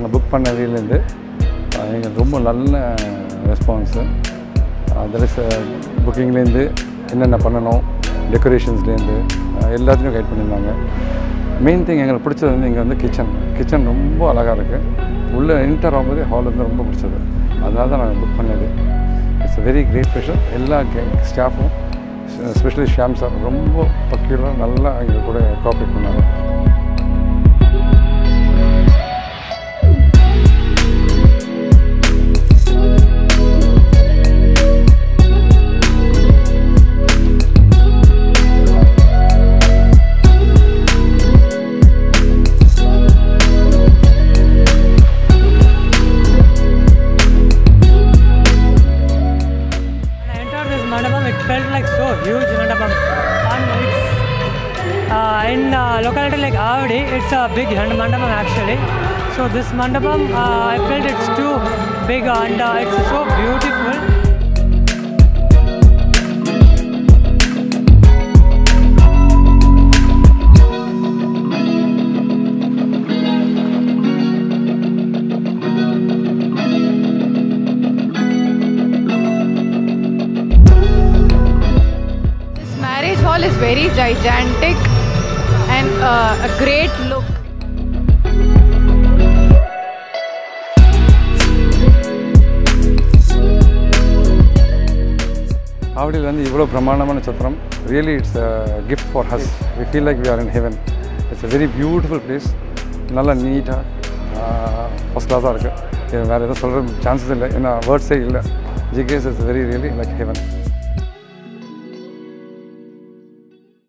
நாங்கள் புக் பண்ணதுலேருந்து எங்களுக்கு ரொம்ப நல்ல ரெஸ்பான்ஸு தட் இஸ் புக்கிங்லேருந்து என்னென்ன பண்ணணும் டெக்கரேஷன்ஸ்லேருந்து எல்லாத்துலேயும் கைட் பண்ணியிருந்தாங்க மெயின் திங் எங்களுக்கு பிடிச்சது வந்து இங்கே வந்து கிச்சன் கிச்சன் ரொம்ப அழகாக இருக்குது உள்ளே என்டர் ஆகும்போதே ஹால் வந்து ரொம்ப பிடிச்சது அதனால தான் நாங்கள் புக் பண்ணது இட்ஸ் வெரி கிரேட் ப்ரெஷர் எல்லா ஸ்டாஃபும் ஸ்பெஷலி ஷியாம் சார் ரொம்ப பக்கியலாக நல்லா எங்கள் கூட கோஆப்ரேட் பண்ணாங்க When I entered this mandapam, it felt like so huge mandapam. And it's uh, in uh, locality like Avadi, it's a big hand mandapam actually. So this mandapam, uh, I felt it's too big and uh, it's so beautiful. This marriage hall is very gigantic and uh, a great look. ஆவடியில் வந்து இவ்வளோ பிரமாண்டமான சத்திரம் really it's gift for us we feel like we are in heaven it's a very beautiful place நல்லா நீட்டாக first கிளாஸாக இருக்குது வேறு எதுவும் சொல்கிற சான்சஸ் இல்லை ஏன்னா வேர்ட்ஸே இல்லை ஜிகேஸ் is very really like heaven